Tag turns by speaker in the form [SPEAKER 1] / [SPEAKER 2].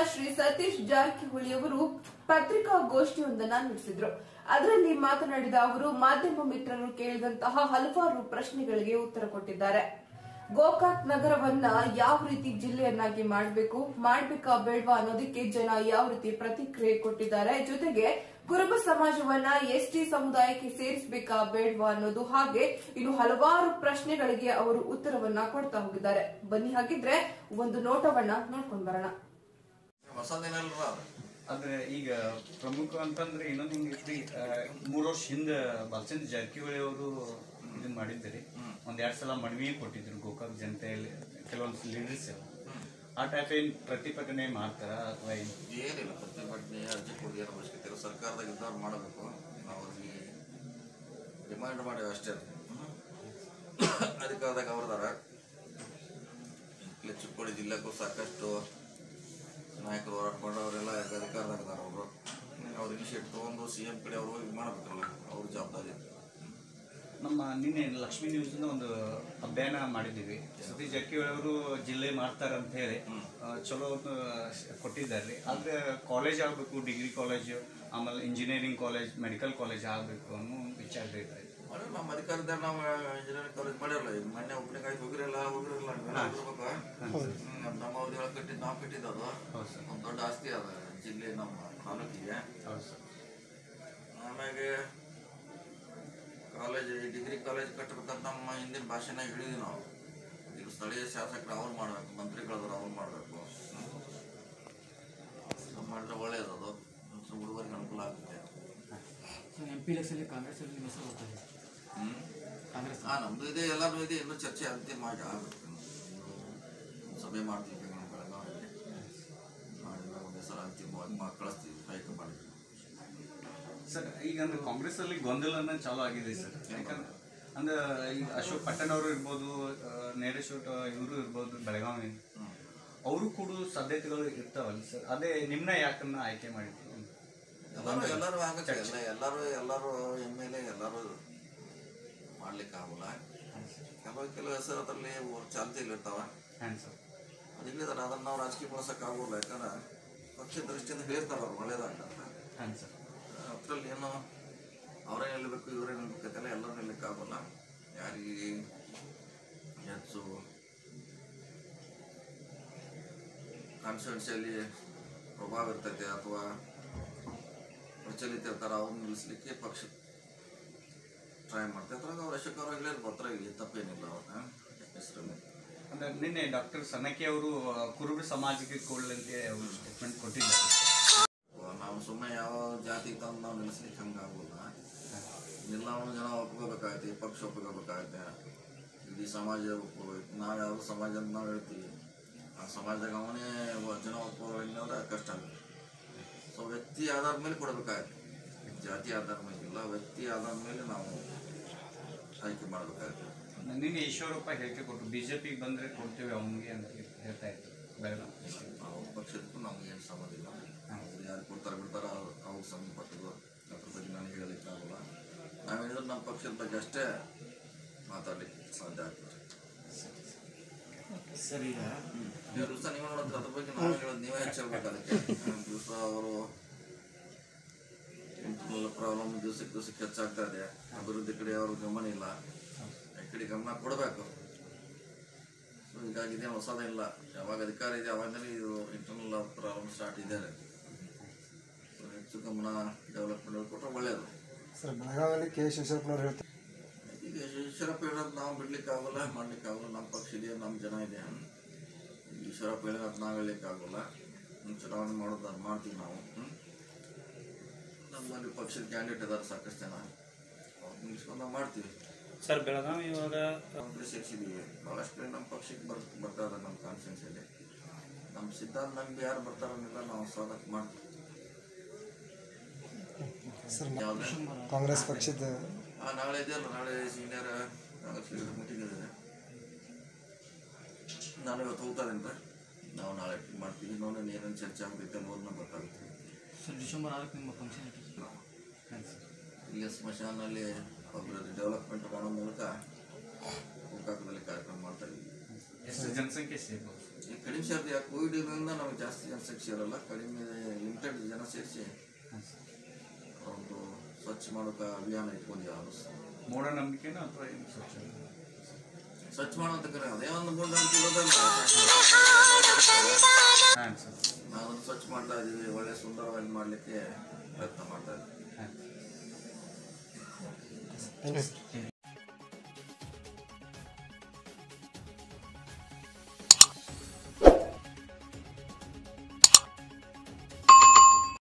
[SPEAKER 1] ಶ್ರೀ ಸತೀಶ್ ಜಾರಕಿಹೊಳಿ ಅವರು ಪತ್ರಿಕಾಗೋಷ್ಠಿಯೊಂದನ್ನ ನಡೆಸಿದ್ರು ಅದರಲ್ಲಿ ಮಾತನಾಡಿದ ಅವರು ಮಾಧ್ಯಮ ಮಿತ್ರರು ಕೇಳಿದಂತಹ ಹಲವಾರು ಪ್ರಶ್ನೆಗಳಿಗೆ ಉತ್ತರ ಕೊಟ್ಟಿದ್ದಾರೆ ಗೋಕಾಕ್ ನಗರವನ್ನ ಯಾವ ರೀತಿ ಜಿಲ್ಲೆಯನ್ನಾಗಿ ಮಾಡಬೇಕು ಮಾಡ್ಬೇಕಾ ಬೇಡವಾ ಅನ್ನೋದಕ್ಕೆ ಜನ ಯಾವ ರೀತಿ ಪ್ರತಿಕ್ರಿಯೆ ಕೊಟ್ಟಿದ್ದಾರೆ ಜೊತೆಗೆ ಕುರುಬ ಸಮಾಜವನ್ನ ಎಸ್ಟಿ ಸಮುದಾಯಕ್ಕೆ ಸೇರಿಸಬೇಕಾ ಬೇಡವಾ ಅನ್ನೋದು ಹಾಗೆ ಇನ್ನು ಹಲವಾರು ಪ್ರಶ್ನೆಗಳಿಗೆ ಅವರು ಉತ್ತರವನ್ನ ಕೊಡ್ತಾ ಹೋಗಿದ್ದಾರೆ ಬನ್ನಿ ಹಾಗಿದ್ರೆ ಒಂದು ನೋಟವನ್ನ ನೋಡ್ಕೊಂಡ್ ಬರೋಣ
[SPEAKER 2] ಹೊಸದೇನಲ್ರ
[SPEAKER 3] ಆದ್ರೆ ಈಗ ಪ್ರಮುಖ ಅಂತಂದ್ರೆ ಇನ್ನೊಂದು ಹಿಂಗೈತ್ರಿ ಮೂರು ವರ್ಷ ಹಿಂದೆ ಬಾಲಚಂದ್ರ ಜಾರಕಿಹೊಳಿ ಅವರು ಇದನ್ನ ಮಾಡಿದ್ರಿ ಒಂದ್ ಎರಡ್ ಸಲ ಮನವಿ ಕೊಟ್ಟಿದ್ರು ಗೋಕಾಕ್ ಜನತೆಯಲ್ಲಿ ಕೆಲವೊಂದು ಲೀಡರ್ಸ್ ಆ ಟೈಪ್ ಏನ್ ಪ್ರತಿಭಟನೆ ಮಾಡ್ತಾರ ಅಥವಾ ಏನ್
[SPEAKER 2] ಏನಿಲ್ಲ ಪ್ರತಿಭಟನೆ ಅರ್ಜಿ ಕೊಡಿ ಏನೋ ಅವಶ್ಯಕತೆ ಇಲ್ಲ ಸರ್ಕಾರದಾಗ ಇದ್ದವ್ರು ಮಾಡಬೇಕು ನಾವು ಅವ್ರಿಗೆ ಡಿಮಾಂಡ್ ಮಾಡೇವಿ ಅಷ್ಟೇ ಅಧಿಕಾರದಾಗ ಅವ್ರದಾರ ಇಲ್ಲಿ ಚಿಕ್ಕೋಡಿ ಜಿಲ್ಲೆಗೂ ಸಾಕಷ್ಟು ನಾಯಕರು ಹೋರಾಟ ಅವರೆಲ್ಲ ಅಧಿಕಾರದಾಗ ಅದಾರ ಅವರು ಅವ್ರು ಇನಿಷಿಯೇಟ್ ತೊಗೊಂಡು ಸಿ ಎಂ ಕಡೆ ಅವರು ಇದು ಮಾಡಬೇಕಲ್ಲ ಅವ್ರ ಜವಾಬ್ದಾರಿ
[SPEAKER 3] ನಮ್ಮ ನಿನ್ನೆ ಲಕ್ಷ್ಮೀ ನ್ಯೂಸ್ ಒಂದು ಅಭಿಯಾನ ಮಾಡಿದ್ದೀವಿ ಸತೀಶ್ ಜಾರಕಿಹೊಳಿ ಅವರು ಜಿಲ್ಲೆ ಮಾಡ್ತಾರ ಅಂತ ಹೇಳಿ ಆ, ಚಲೋ ಒಂದು ಕೊಟ್ಟಿದ್ದಾರೆ ಆದ್ರೆ ಕಾಲೇಜ್ ಆಗಬೇಕು ಡಿಗ್ರಿ ಕಾಲೇಜು ಆಮೇಲೆ ಇಂಜಿನಿಯರಿಂಗ್ ಕಾಲೇಜ್ ಮೆಡಿಕಲ್ ಕಾಲೇಜ್ ಆಗಬೇಕು ಅನ್ನೋ ವಿಚಾರ ಬೇಕಾಯ್ತು
[SPEAKER 2] ಮಾಡಿ ನಮ್ಮ ಅಧಿಕಾರದಾಗ ನಾವು ಇಂಜಿನಿಯರಿಂಗ್ ಕಾಲೇಜ್ ಮಾಡಿರಲ್ಲ ಈಗ ಮೊನ್ನೆ ಒಬ್ಬನಿಗೆ ಆಯ್ತು ಹೋಗಿರಲ್ಲ ಹೋಗಿರಲ್ಲ ಹೋಗಿರ್ಬೇಕು ಹ್ಮ್, ನಮ್ಮ ಅವ್ರಿಗೆ ಕಟ್ಟಿದ್ದು ನಾವು ಕಟ್ಟಿದ್ದು
[SPEAKER 3] ಹೌದು ಸರ್
[SPEAKER 2] ಒಂದು ದೊಡ್ಡ ಆಸ್ತಿ ಅದ ಜಿಲ್ಲೆ ನಮ್ಮ ತಾಲೂಕಿಗೆ
[SPEAKER 3] ಹೌದು ಸರ್
[SPEAKER 2] ಆಮ್ಯಾಗೆ ಕಾಲೇಜ್ ಡಿಗ್ರಿ ಕಾಲೇಜ್ ಕಟ್ಟಬೇಕಂತ ನಮ್ಮ ಹಿಂದಿನ ಭಾಷೆನಾಗ ಹೇಳಿದ್ವಿ ನಾವು ಈಗ ಸ್ಥಳೀಯ ಶಾಸಕರು ಅವ್ರು ಮಾಡ್ಬೇಕು ಮಂತ್ರಿಗಳಾದ್ರು ಅವ್ರು ಮಾಡಬೇಕು ಮಾಡಿದ್ರೆ ಒಳ್ಳೇದು ಅದು ಸ್ವಲ್ಪ ಹುಡುಗರಿಗೆ ಅನುಕೂಲ ಆಗುತ್ತೆ
[SPEAKER 4] ಎಂ ಪಿ ಎಲೆಕ್ಷನ್ ಕಾಂಗ್ರೆಸ್ ಅಲ್ಲಿ ನಿಮ್ಮ ಹೆಸರು ಬರ್ತಾ ಇದೆ
[SPEAKER 2] ಹ್ಮ್
[SPEAKER 4] ಕಾಂಗ್ರೆಸ್
[SPEAKER 2] ಹಾಂ ನಮ್ದು ಇದೆ ಎಲ್ಲರೂ ಇದೆ ಇನ್ನೂ ಚರ್ಚೆ ಅಂತಿಮವಾಗಿ ಆಗಬೇಕು ಸಭೆ ಮಾಡ್ತೀವಿ ಬೆಂಗಳೂರು ಬೆಳಗಾವಿಯಲ್ಲಿ ಮಾಡಿದ್ರೆ ಒಂದೇ ಸಲ ಅಂತಿಮವಾಗಿ ಮಾ ಕಳಿಸ್ತೀವಿ ಹೈಕಮಾಂಡ್
[SPEAKER 3] ಸರ್ ಈಗ ಅಂದ್ರೆ ಕಾಂಗ್ರೆಸ್ ಅಲ್ಲಿ ಗೊಂದಲನ ಚಾಲು ಆಗಿದೆ ಸರ್ ಯಾಕಂದ್ರೆ ಅಂದ್ರೆ ಈಗ ಅಶೋಕ್ ಪಟ್ಟಣ್ ಅವರು ಇರ್ಬೋದು ಆ, ನೇರೇಶ್ವರ ಇವರು ಇರ್ಬೋದು ಬೆಳಗಾವಿ ಅವರು ಕೂಡ ಸಾಧ್ಯತೆಗಳು ಇರ್ತಾವಲ್ಲ ಸರ್ ಅದೇ ನಿಮ್ನ ಯಾಕನ್ನ ಆಯ್ಕೆ ಮಾಡಿದ್ರು
[SPEAKER 2] ಎಲ್ಲರೂ ಎಲ್ಲರೂ ಆಗತ್ತೆ ಎಲ್ಲ ಎಲ್ಲರೂ ಎಲ್ಲರೂ ಎಮ್ ಎಲ್ ಎ ಎಲ್ಲರೂ ಮಾಡ್ಲಿಕ್ಕೆ ಆಗಲ್ಲ ಕೆಲವು ಕೆಲವು ಹೆಸರು ಅದರಲ್ಲಿ ಚಾಲ್ತಿಯಲ್ಲಿ ಇರ್ತಾವ
[SPEAKER 3] ಹ್ಯಾಂಡ್ ಸರ್
[SPEAKER 2] ಅದಿಲ್ಲ ಅದನ್ನ ನಾವು ರಾಜಕೀಯ ಬಳಸಕ್ಕೆ ಆಗೋಲ್ಲ ಯಾಕಂದ್ರೆ ಪಕ್ಷ ದೃಷ್ಟಿಯಿಂದ ಹೇಳ್ತಾರ ಅವ್ರು ಒಳ್ಳೇದಾಗಂತ
[SPEAKER 3] ಹ್ಯಾಂಡ್ ಸರ್
[SPEAKER 2] ಅದ್ರಲ್ಲಿ ಏನು ಅವರೇ ನಿಲ್ಲಬೇಕು ಇವರೇ ನಿಲ್ಬೇಕಂತೆಲ್ಲ ಎಲ್ಲರೂ ನಿಲ್ಲಕ್ಕೆ ಆಗೋಲ್ಲ ಯಾರಿಗೆ ಹೆಚ್ಚು ಕಾನ್ಸ್ಟಿಟ್ಯೂನ್ಸಿಯಲ್ಲಿ ಪ್ರಭಾವ ಇರ್ತೈತೆ ಅಥವಾ ಪ್ರಚಲಿತ ಇರ್ತಾರೆ ಅವ್ರನ್ನ ನಿಲ್ಲಿಸ್ಲಿಕ್ಕೆ ಪಕ್ಷ ಟ್ರೈ ಮಾಡ್ತಾರೆ ಅದ್ರಾಗ ಅವ್ರು ಅಶೋಕ್ ಅವ್ರು ಹೇಳಿ ಬರ್ತಾರೆ ಇಲ್ಲಿ ತಪ್ಪೇನಿಲ್ಲ ಅವ್ರ ಹೆಸರಲ್ಲಿ
[SPEAKER 3] ಅಂದ್ರೆ ನಿನ್ನೆ ಡಾಕ್ಟರ್ ಸನಕಿ ಅವರು ಕುರುಬ ಸಮಾಜಕ್ಕೆ ಕೊಡ್ಲಂತೆ ಅವರು ಸ್ಟೇಟ್ಮೆಂಟ್ ಕೊಟ್ಟಿದ್ದಾರೆ
[SPEAKER 2] ನಾವು ಸುಮ್ಮನೆ ಯಾವ ಜಾತಿ ತಂದು ನಾವು ನಿಲ್ಲಿಸ್ಲಿಕ್ಕೆ ಹಂಗೆ ಆಗೋಲ್ಲ ಎಲ್ಲವನ್ನೂ ಜನ ಒಪ್ಕೋಬೇಕಾಗತ್ತೆ ಈ ಪಕ್ಷ ಒಪ್ಕೋಬೇಕಾಗತ್ತೆ ಇಡೀ ಸಮಾಜ ಒಪ್ಕೋಬೇಕು ನಾವು ಯಾವ ಸಮಾಜ ಅಂತ ನಾವು ಹೇಳ್ತೀವಿ ಆ ಸಮಾಜದಾಗ ಅವನೇ ಒ- ಜನ ಒಪ್ಕೋದ್ರೆ ಕಷ್ಟ ಆಗುತ್ತೆ ಸೊ ವ್ಯಕ್ತಿ ಆಧಾರದ ಮೇಲೆ ಕೊಡಬೇಕಾಗತ್ತೆ ಜಾತಿ ಆಧಾರದ ಮೇಲೆ ಇಲ್ಲ ವ್ಯಕ್ತಿ ಆಧಾರದ ಮೇಲೆ ನಾವು ಆಯ್ಕೆ ಮಾಡಬೇಕಾಗತ್ತೆ
[SPEAKER 3] ನಿನ್ನೆ ಈಶ್ವರಪ್ಪ ಹೇಳಿಕೆ ಕೊಟ್ಟು ಬಿಜೆಪಿಗೆ ಬಂದ್ರೆ ಕೊಡ್ತೇವೆ ಅವನಿಗೆ ಅಂತ ಹೇಳ್ತಾ ಇದ್ರು ಬೆಳಗಾವಿ
[SPEAKER 2] ನಾವು ಪಕ್ಷದಕ್ಕೂ ನಮ್ಗೆ ಏನು ಸಂಬಂಧ ಇಲ್ಲ ಅವ್ರು ಯಾರು ಕೊಡ್ತಾರೆ ಬಿಡ್ತಾರೋ ಅವ್ರು ಅವ್ರಿಗೆ ಸಂಬಂಧಪಟ್ಟದ್ದು ಅದ್ರ ಬಗ್ಗೆ ನಾನು ಹೇಳಲಿಕ್ಕೆ ಆಗೋಲ್ಲ ನಾವೇನಿದ್ರು ನಮ್ಮ ಪಕ್ಷದ ಬಗ್ಗೆ ಅಷ್ಟೇ ಮಾತಾಡ್ಲಿಕ್ಕೆ ಸಾಧ್ಯ ಆಗ್ತದೆ
[SPEAKER 4] ಸರ್ ಈಗ
[SPEAKER 2] ಈ ದಿವಸ ನೀವು ನೋಡಿದ್ರೆ ಅದ್ರ ಬಗ್ಗೆ ನಾವು ಹೇಳೋದು ನೀವೇ ಹೆಚ್ಚಿರ್ಬೇಕು ಅದಕ್ಕೆ ದಿವಸ ಅವರು ಇಂಟರ್ನಲ್ ಪ್ರಾಬ್ಲಮ್ ದಿವಸಕ್ಕೆ ದಿವಸಕ್ಕೆ ಹೆಚ್ಚಾಗ್ತಾ ಇದೆ ಅಭಿವೃದ್ಧಿ ಕಡೆ ಅವ್ರ ಗಮನ ಇಲ್ಲ ಈ ಕಡೆ ಗಮನ ಕೊಡಬೇಕು ಸೊ ಹೀಗಾಗಿ ಇದೇನು ಹೊಸದೇನಿಲ್ಲ ಯಾವಾಗ ಅಧಿಕಾರ ಇದೆ ಅವಾಗಲೇ ಇದು ಇಂಟರ್ನಲ್ ಪ್ರಾಬ್ಲಮ್ ಸ್ಟಾರ್ಟ್ ಇದೆ ಸೊ ಹೆಚ್ಚು ಗಮನ ಡೆವಲಪ್ಮೆಂಟ್ ಕೊಟ್ಟರೆ ಒಳ್ಳೆಯದು
[SPEAKER 5] ಸರ್ ಬೆಳಗಾವಿಯಲ್ಲಿ ಕೆ ಎಸ್ ಈಶ್ವರಪ್ಪನವ್ರು ಹೇಳ್ತಾರೆ
[SPEAKER 2] ಈಗ ಈಶ್ವರಪ್ಪ ಹೇಳೋದು ನಾವು ಬಿಡ್ಲಿಕ್ಕೆ ಆಗೋಲ್ಲ ಮಾಡ್ಲಿಕ್ಕೆ ಆಗೋಲ್ಲ ನಮ್ಮ ಪಕ್ಷ ಇದೆ ನಮ್ಮ ಜನ ಇದೆ ಈಶ್ವರಪ್ಪ ಹೇಳಿರೋದು ನಾವು ಹೇಳಲಿಕ್ಕೆ ಆಗೋಲ್ಲ ಹ್ಮ್, ಚುನಾವಣೆ ಮಾಡೋದು ಅದು ಮಾಡ್ತೀವಿ ನಾವು ಹ್ಮ್. ನಮ್ಮಲ್ಲಿ ಪಕ್ಷದ ಕ್ಯಾಂಡಿಡೇಟ್ ಇದ್ದಾರೆ ಸಾಕಷ್ಟು ಜನ ಅವ್ರು ನಿಲ್ಸ್ಕೊಂಡು ನಾವು ಮಾಡ್ತೀವಿ
[SPEAKER 6] ಸರ್ ಬೆಳಗಾವಿ ಇವಾಗ
[SPEAKER 2] ಕಾಂಗ್ರೆಸ್ ಸೇರಿಸಿದ್ದೀವಿ ಭಾಳಷ್ಟು ಕಡೆ ನಮ್ಮ ಪಕ್ಷಕ್ಕೆ ಬರ್ ಬರ್ತಾ ಇದ್ದಾರೆ ನಮ್ಮ ಕಾನ್ಸ್ಟಿಟ್ಯೂನ್ಸಿಯಲ್ಲಿ ನಮ್ಮ ಸಿದ್ಧಾಂತ ನಮ್ಗೆ ಯಾರು ಬರ್ತಾರನ್ನೆಲ್ಲ ನಾವು ಸ್ವಾಗತ ಮಾಡ್ತೀವಿ
[SPEAKER 5] ಸರ್
[SPEAKER 2] ಯಾವುದೇ
[SPEAKER 5] ಕಾಂಗ್ರೆಸ್ ಪಕ್ಷದ
[SPEAKER 2] ಆ, ನಾಳೆ ಇದೆಯಲ್ಲ ನಾಳೆ ಸೀನಿಯರ್ ಕಾಂಗ್ರೆಸ್ ಲೀಡರ್ ಮೀಟಿಂಗ್ ಇದೆ ನಾನು ಇವತ್ತು ಹೋಗ್ತಾ ಇದ್ದೀನಿ ನಾವು ನಾಳೆ ಮಾಡ್ತೀವಿ ಇನ್ನೊಂದು ಏನೇನು ಚರ್ಚೆ ಆಗಬೇಕು ಅನ್ನೋದನ್ನ ಗೊತ್ತಾಗುತ್ತೆ
[SPEAKER 4] ಸರ್ ಡಿಸೆಂಬರ್ ಆರಕ್ಕೆ ನಿಮ್ಮ ಫಂಕ್ಷನ್ ಐತಿ
[SPEAKER 2] ಇಲ್ಲಿಯ ಸ್ಮಶಾನಲ್ಲಿ ಅಭಿವೃದ್ಧಿ ಡೆವಲಪ್ಮೆಂಟ್ ಮಾಡೋ ಮೂಲಕ ಗೋಕಾಕದಲ್ಲಿ ಕಾರ್ಯಕ್ರಮ ಮಾಡ್ತಾ ಇದ್ದೀವಿ
[SPEAKER 3] ಎಷ್ಟು ಜನಸಂಖ್ಯೆ ಸೇರ್ಬೋದು
[SPEAKER 2] ಈ ಕಡಿಮೆ ಸೇರಿದೆ ಯಾಕೆ ಕೋವಿಡ್ ಇರೋದ್ರಿಂದ ನಮಗೆ ಜಾಸ್ತಿ ಜನ ಸೇರಿಸಿರಲ್ಲ ಕಡಿಮೆ ಲಿಮಿಟೆಡ್ ಜನ ಸೇರಿಸಿ
[SPEAKER 3] ಹಾಂ ಸರ್
[SPEAKER 2] ಒಂದು ಸ್ವಚ್ಛ ಮಾಡೋಕೆ ಅಭಿಯಾನ ಇಟ್ಕೊಂಡಿದ್ದಾರೆ
[SPEAKER 3] ಮೂಢನಂಬಿಕೆನಾ ಅಥವಾ ಏನು ಸ್ವಚ್ಛ
[SPEAKER 2] ಸ್ವಚ್ಛ ಮಾಡೋಂತ ಕರೆ ಅದೇ ಒಂದು ಮೂರು ಗಂಟೆ ಇರೋದಲ್ಲ
[SPEAKER 3] ಹಾಂ ಸರ್
[SPEAKER 2] ನಾವು ಅದನ್ನ ಸ್ವಚ್ಛ ಮಾಡ್ತಾ ಇದ್ದೀವಿ ಒಳ್ಳೆ ಸುಂದರವಾಗಿ ಮಾಡಲಿಕ್ಕೆ ಪ್ರಯತ್ನ ಮಾಡ್ತಾ ಇದ್ದೀವಿ
[SPEAKER 3] ಹಾಂ
[SPEAKER 5] ಥ್ಯಾಂಕ್ ಯು